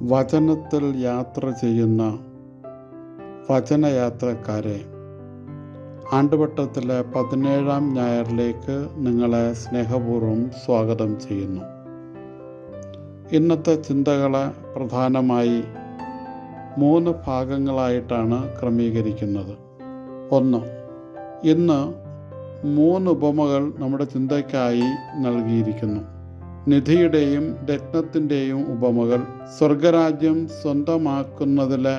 വചനത്തിൽ യാത്ര ചെയ്യുന്ന വചനയാത്രക്കാരെ ആണ്ടുവട്ടത്തിലെ പതിനേഴാം ഞായറിലേക്ക് നിങ്ങളെ സ്നേഹപൂർവ്വം സ്വാഗതം ചെയ്യുന്നു ഇന്നത്തെ ചിന്തകളെ പ്രധാനമായി മൂന്ന് ഭാഗങ്ങളായിട്ടാണ് ക്രമീകരിക്കുന്നത് ഒന്ന് ഇന്ന് മൂന്ന് ഉപമകൾ നമ്മുടെ ചിന്തയ്ക്കായി നൽകിയിരിക്കുന്നു നിധിയുടെയും രത്നത്തിൻ്റെയും ഉപമകൾ സ്വർഗരാജ്യം സ്വന്തമാക്കുന്നതിലെ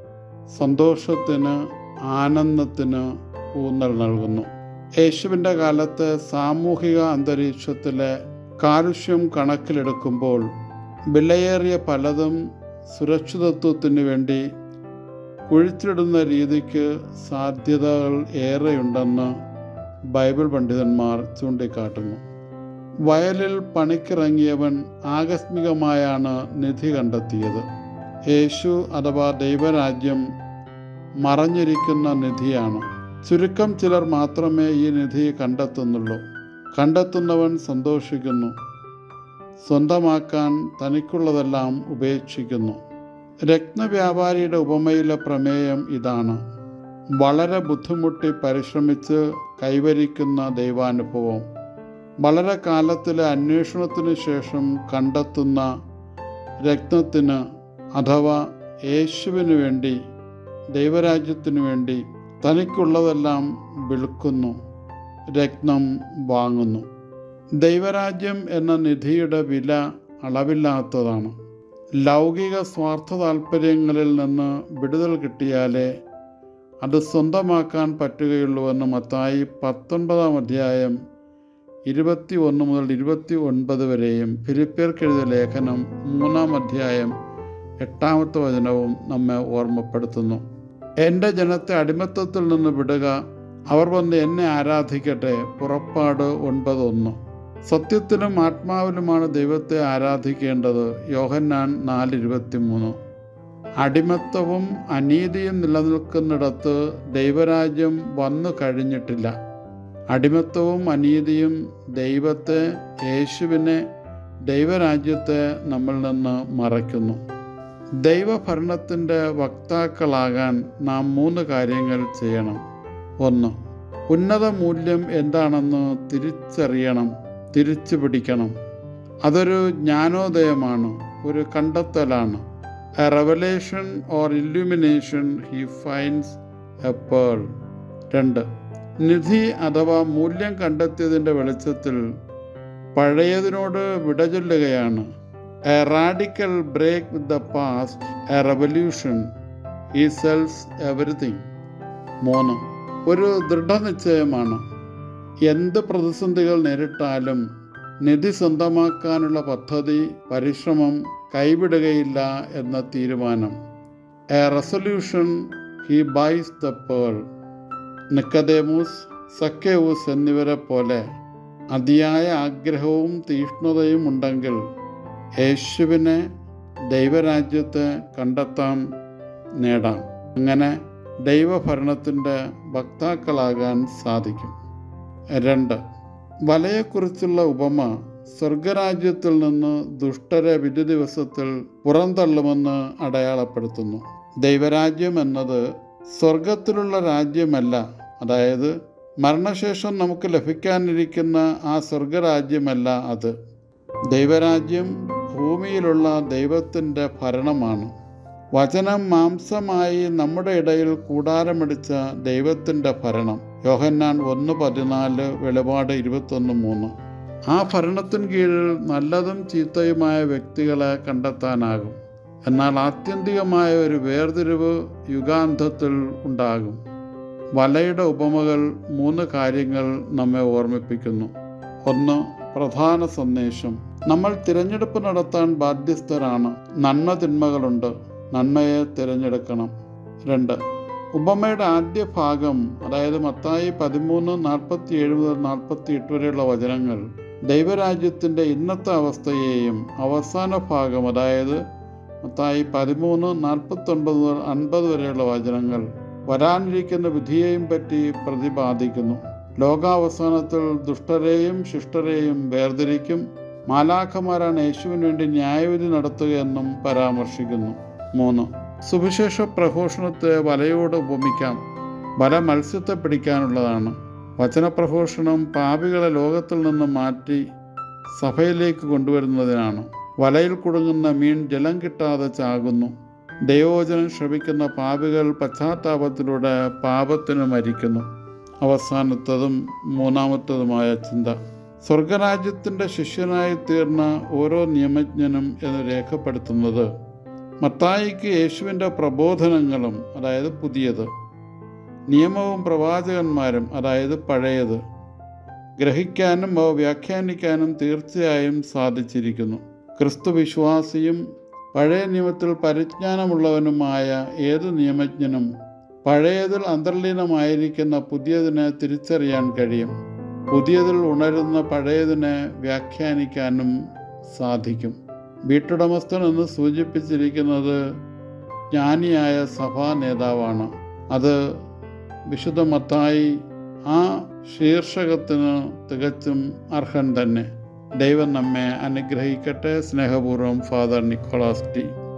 സന്തോഷത്തിന് ആനന്ദത്തിന് ഊന്നൽ നൽകുന്നു യേശുവിൻ്റെ കാലത്ത് സാമൂഹിക അന്തരീക്ഷത്തിലെ കാലുഷ്യം കണക്കിലെടുക്കുമ്പോൾ വിലയേറിയ പലതും സുരക്ഷിതത്വത്തിന് വേണ്ടി കുഴിച്ചിടുന്ന രീതിക്ക് സാധ്യതകൾ ഏറെയുണ്ടെന്ന് ബൈബിൾ പണ്ഡിതന്മാർ ചൂണ്ടിക്കാട്ടുന്നു വയലിൽ പണിക്കിറങ്ങിയവൻ ആകസ്മികമായാണ് നിധി കണ്ടെത്തിയത് യേശു അഥവാ ദൈവരാജ്യം മറഞ്ഞിരിക്കുന്ന നിധിയാണ് ചുരുക്കം ചിലർ മാത്രമേ ഈ നിധി കണ്ടെത്തുന്നുള്ളൂ കണ്ടെത്തുന്നവൻ സന്തോഷിക്കുന്നു സ്വന്തമാക്കാൻ തനിക്കുള്ളതെല്ലാം ഉപേക്ഷിക്കുന്നു രത്നവ്യാപാരിയുടെ ഉപമയിലെ പ്രമേയം ഇതാണ് വളരെ ബുദ്ധിമുട്ടി പരിശ്രമിച്ച് കൈവരിക്കുന്ന ദൈവാനുഭവം വളരെ കാലത്തിലെ അന്വേഷണത്തിന് ശേഷം കണ്ടെത്തുന്ന രത്നത്തിന് അഥവാ യേശുവിന് വേണ്ടി ദൈവരാജ്യത്തിനു വേണ്ടി തനിക്കുള്ളതെല്ലാം വിൽക്കുന്നു രത്നം വാങ്ങുന്നു ദൈവരാജ്യം എന്ന നിധിയുടെ വില അളവില്ലാത്തതാണ് ലൗകിക സ്വാർത്ഥ താല്പര്യങ്ങളിൽ നിന്ന് വിടുതൽ കിട്ടിയാലേ അത് സ്വന്തമാക്കാൻ പറ്റുകയുള്ളൂവെന്ന് മത്തായി പത്തൊൻപതാം അധ്യായം ഇരുപത്തി ഒന്ന് മുതൽ ഇരുപത്തി ഒൻപത് വരെയും ഫിലിപ്പിയർക്കെഴുതിയ ലേഖനം മൂന്നാം അധ്യായം എട്ടാമത്തെ വചനവും നമ്മെ ഓർമ്മപ്പെടുത്തുന്നു എൻ്റെ ജനത്തെ അടിമത്തത്തിൽ നിന്ന് വിടുക അവർ വന്ന് എന്നെ ആരാധിക്കട്ടെ പുറപ്പാട് ഒൻപത് ഒന്ന് സത്യത്തിലും ആത്മാവിലുമാണ് ദൈവത്തെ ആരാധിക്കേണ്ടത് യോഹന്നാൻ നാല് ഇരുപത്തി മൂന്ന് അടിമത്തവും അനീതിയും നിലനിൽക്കുന്നിടത്ത് ദൈവരാജ്യം വന്നു കഴിഞ്ഞിട്ടില്ല അടിമത്തവും അനീതിയും ദൈവത്തെ യേശുവിനെ ദൈവരാജ്യത്തെ നമ്മിൽ നിന്ന് മറയ്ക്കുന്നു ദൈവഭരണത്തിൻ്റെ വക്താക്കളാകാൻ നാം മൂന്ന് കാര്യങ്ങൾ ചെയ്യണം ഒന്ന് ഉന്നത മൂല്യം എന്താണെന്ന് തിരിച്ചറിയണം തിരിച്ചു പിടിക്കണം അതൊരു ജ്ഞാനോദയമാണ് ഒരു കണ്ടെത്തലാണ് a revelation or illumination he finds a pearl രണ്ട് നിധി അഥവാ മൂല്യം കണ്ടെത്തിയതിൻ്റെ വെളിച്ചത്തിൽ പഴയതിനോട് വിട ചൊല്ലുകയാണ് a radical break with the past a revolution he sells everything മൂന്ന് ഒരു ദൃഢനിശ്ചയമാണ് എന്ത് പ്രതിസന്ധികൾ നേരിട്ടാലും നിധി സ്വന്തമാക്കാനുള്ള പദ്ധതി പരിശ്രമം കൈവിടുകയില്ല എന്ന തീരുമാനം a resolution he buys the pearl Nicodemus Zacchaeus എന്നിവരെ പോലെ അതിയായ ആഗ്രഹവും തീഷ്ണതയും ഉണ്ടെങ്കിൽ യേശുവിനെ ദൈവരാജ്യത്തെ കണ്ടെത്താൻ നേടാം അങ്ങനെ ദൈവഭരണത്തിൻ്റെ വക്താക്കളാകാൻ സാധിക്കും രണ്ട് വലയെക്കുറിച്ചുള്ള ഉപമ സ്വർഗരാജ്യത്തിൽ നിന്ന് ദുഷ്ടരെ വിധി ദിവസത്തിൽ പുറന്തള്ളുമെന്ന് അടയാളപ്പെടുത്തുന്നു ദൈവരാജ്യം എന്നത് സ്വർഗത്തിലുള്ള രാജ്യമല്ല അതായത് മരണശേഷം നമുക്ക് ലഭിക്കാനിരിക്കുന്ന ആ സ്വർഗരാജ്യമല്ല അത് ദൈവരാജ്യം ഭൂമിയിലുള്ള ദൈവത്തിൻ്റെ ഭരണമാണ് വചനം മാംസമായി നമ്മുടെ ഇടയിൽ കൂടാരമടിച്ച ദൈവത്തിൻ്റെ ഭരണം യോഹന്നാൻ ഒന്ന് പതിനാല് വെളിപാട് ഇരുപത്തൊന്ന് മൂന്ന് ആ ഭരണത്തിന് കീഴിൽ നല്ലതും ചീത്തയുമായ വ്യക്തികളെ കണ്ടെത്താനാകും എന്നാൽ ആത്യന്തികമായ ഒരു വേർതിരിവ് യുഗാന്തത്തിൽ ഉണ്ടാകും വലയുടെ ഉപമകൾ മൂന്ന് കാര്യങ്ങൾ നമ്മെ ഓർമ്മിപ്പിക്കുന്നു ഒന്ന് പ്രധാന സന്ദേശം നമ്മൾ തിരഞ്ഞെടുപ്പ് നടത്താൻ ബാധ്യസ്ഥരാണ് നന്മ തിന്മകളുണ്ട് നന്മയെ തിരഞ്ഞെടുക്കണം രണ്ട് ഉപമയുടെ ആദ്യ ഭാഗം അതായത് മത്തായി പതിമൂന്ന് നാൽപ്പത്തി ഏഴ് മുതൽ നാൽപ്പത്തി എട്ട് വരെയുള്ള വചനങ്ങൾ ദൈവരാജ്യത്തിൻ്റെ ഇന്നത്തെ അവസ്ഥയെയും അവസാന ഭാഗം അതായത് മത്തായി പതിമൂന്ന് നാൽപ്പത്തൊൻപത് മുതൽ അൻപത് വരെയുള്ള വചനങ്ങൾ വരാനിരിക്കുന്ന വിധിയെയും പറ്റി പ്രതിപാദിക്കുന്നു ലോകാവസാനത്തിൽ ദുഷ്ടരെയും ശിഷ്ടരെയും വേർതിരിക്കും മാലാഖമാരാണ് യേശുവിന് വേണ്ടി ന്യായവിധി നടത്തുകയെന്നും പരാമർശിക്കുന്നു മൂന്ന് സുവിശേഷ പ്രഘോഷണത്തെ വലയോട് ഉപമിക്കാം വല മത്സ്യത്തെ പിടിക്കാനുള്ളതാണ് വചനപ്രഘോഷണം പാപികളെ ലോകത്തിൽ നിന്ന് മാറ്റി സഭയിലേക്ക് കൊണ്ടുവരുന്നതിനാണ് വലയിൽ കുടുങ്ങുന്ന മീൻ ജലം കിട്ടാതെ ചാകുന്നു ദൈവോചനം ശ്രമിക്കുന്ന പാപികൾ പശ്ചാത്താപത്തിലൂടെ പാപത്തിന് മരിക്കുന്നു അവസാനത്തതും മൂന്നാമത്തതുമായ ചിന്ത സ്വർഗരാജ്യത്തിൻ്റെ ശിഷ്യനായി തീർന്ന ഓരോ നിയമജ്ഞനും എന്ന് രേഖപ്പെടുത്തുന്നത് മത്തായിക്ക് യേശുവിൻ്റെ പ്രബോധനങ്ങളും അതായത് പുതിയത് നിയമവും പ്രവാചകന്മാരും അതായത് പഴയത് ഗ്രഹിക്കാനും അവ വ്യാഖ്യാനിക്കാനും തീർച്ചയായും സാധിച്ചിരിക്കുന്നു ക്രിസ്തു വിശ്വാസിയും പഴയ നിയമത്തിൽ പരിജ്ഞാനമുള്ളവനുമായ ഏത് നിയമജ്ഞനും പഴയതിൽ അന്തർലീനമായിരിക്കുന്ന പുതിയതിനെ തിരിച്ചറിയാൻ കഴിയും പുതിയതിൽ ഉണരുന്ന പഴയതിനെ വ്യാഖ്യാനിക്കാനും സാധിക്കും വീട്ടുടമസ്ഥൻ എന്ന് സൂചിപ്പിച്ചിരിക്കുന്നത് ജ്ഞാനിയായ സഭാ നേതാവാണ് അത് വിശുദ്ധ മത്തായി ആ ശീർഷകത്തിന് തികച്ചും അർഹൻ തന്നെ ദൈവം നമ്മെ അനുഗ്രഹിക്കട്ടെ സ്നേഹപൂർവ്വം ഫാദർ നിക്കോളാസ് ടി